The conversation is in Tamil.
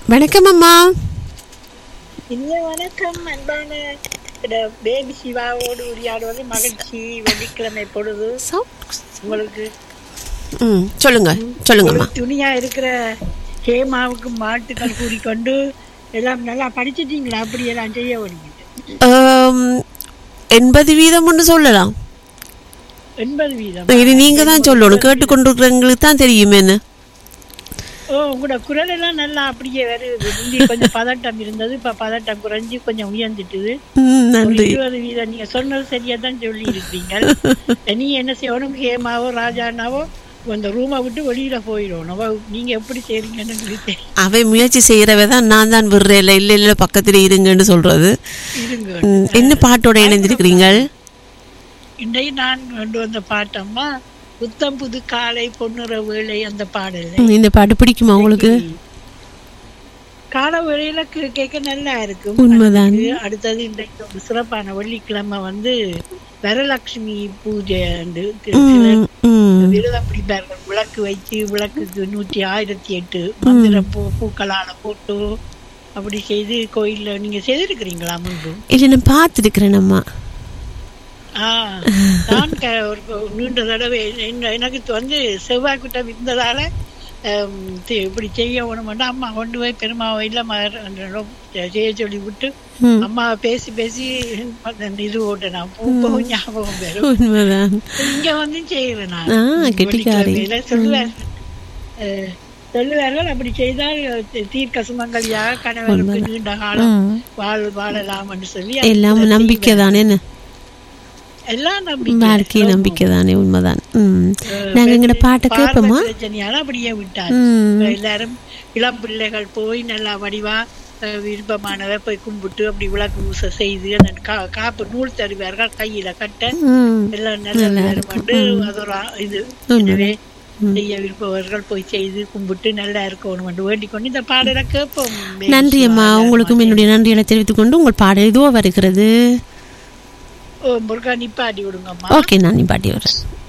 வணக்கம் அம்மா இனிய வணக்கம் அன்பான இட- பேபி சிவாவோடு உரையாடுவது மகிழ்ச்சி வெள்ளிக்கிழமை பொழுது உங்களுக்கு ம் சொல்லுங்க சொல்லுங்கம்மா ஒரு துணியா இருக்கிற ஹேமாவுக்கு மாட்டுக்கள் கூறிக்கொண்டு எல்லாம் நல்லா படிச்சிட்டீங்களா அப்படி எல்லாம் செய்ய வேண்டியது ஆம், எண்பது வீதம் ஒன்று சொல்லலாம் எண்பது வீதம் இது நீங்க தான் சொல்லணும் கேட்டுக்கொண்டிருக்கிறவங்களுக்கு தான் தெரியும் என்ன ஓ உங்களோட குரல் எல்லாம் நல்லா அப்படியே வருது முந்தி கொஞ்சம் பதட்டம் இருந்தது இப்ப பதட்டம் குறைஞ்சி கொஞ்சம் உயர்ந்துட்டுது ம், ஒரு நன்றி இருபது வீதம் நீங்க சொன்னது சரியா தான் சொல்லி இருக்கீங்க நீ என்ன செய்யணும் ஹேமாவோ ராஜானாவோ அந்த ரூமை விட்டு வெளியில போயிடணும் அவ நீங்க எப்படி செய்றீங்கன்னு எனக்கு தெரியும் அவை முயற்சி செய்யறவ தான் நான் தான் விடுறேன் இல்லை இல்லை இல்லை பக்கத்துல இருங்கன்னு சொல்றது இருங்க ம், என்ன பாட்டோட இணைந்திருக்கிறீங்கள் இன்றைக்கு நான் கொண்டு வந்த பாட்டம்மா புத்தம் புது காலை பொன்னுற வேளை அந்த பாடல் ம், இந்த பாட்டு பிடிக்குமா உங்களுக்கு கால வேளையில கே- கேட்க நல்லா இருக்கும் உண்மைதான். அதுக்கு அடுத்தது இன்றைக்கு ஒரு சிறப்பான வெள்ளிக்கிழமை வந்து வரலட்சுமி பூஜை உண்டு. ம், ம். விரதம் பிடிப்பார்கள் விளக்கு வச்சு விளக்குக்கு நூற்றி ஆயிரத்தி எட்டு மந்திர பூ பூக்களால போட்டு அப்படி செய்து கோயில்ல நீங்க செய்திருக்கிறீங்களா முன்பு இல்லை நான் பார்த்துருக்கிறேன் அம்மா ஆ, நான் க- ஒரு நீண்ட தடவை என்ன- எனக்கு வந்து செவ்வாய் குட்டம் இருந்ததால ஹம், தி- இப்படி செய்ய வேணுமெண்டா அம்மா கொண்டு போய் பெருமாவை இல்ல மகன் செய்ய சொல்லி விட்டு ம். அம்மாவை பேசி பேசி அந்த இது ஓட்ட நான் பூ போகும் ஞாபகம் வரும் உண்மைதான் இங்க வந்து செய்யறேன் நான் ஆ, கெட்டிக்காரி. வெள்ளிக்கிழமையில சொல்லுவார் அஹ், சொல்லுவார்கள் அப்படி செய்தால் தி- தீர்க்க சுமங்கலியாக கணவருக்கு நீண்ட காலம் ம். வாழ் வாழலாம் என்று சொல்லி எல்லாம் அந்த நம்பிக்கை தானே என்ன எல்லாம் நம்பிக்கை வாழ்க்கை நம்பிக்கை தானே உண்மைதான் ம் நாங்க எங்கட பாட்டை கேட்போமா பிரச்சனையால அப்படியே விட்டார் ம். எல்லாரும் இளம் பிள்ளைகள் போய் நல்லா வடிவா அஹ், விருப்பமானவை போய் கும்பிட்டு அப்படி விளக்கு பூசை செய்து அந்த கா- காப்பு நூல் தருவார்கள் கையில கட்ட ம் எல்லாம் நல்லா கொண்டு அது ஒரு ஆ- இது எனவே செய்ய விருப்பவர்கள் போய் செய்து கும்பிட்டு நல்லா இருக்கணும் என்று வேண்டிக் கொண்டு இந்த பாடலை கேட்போம் நன்றி அம்மா உங்களுக்கும் என்னுடைய நன்றிகளை தெரிவித்துக் கொண்டு உங்கள் பாடல் இதோ வருகிறது ஓ முருகா நிப்பாட்டி விடுங்கம்மா ஓகே நான் பாட்டி வரேன்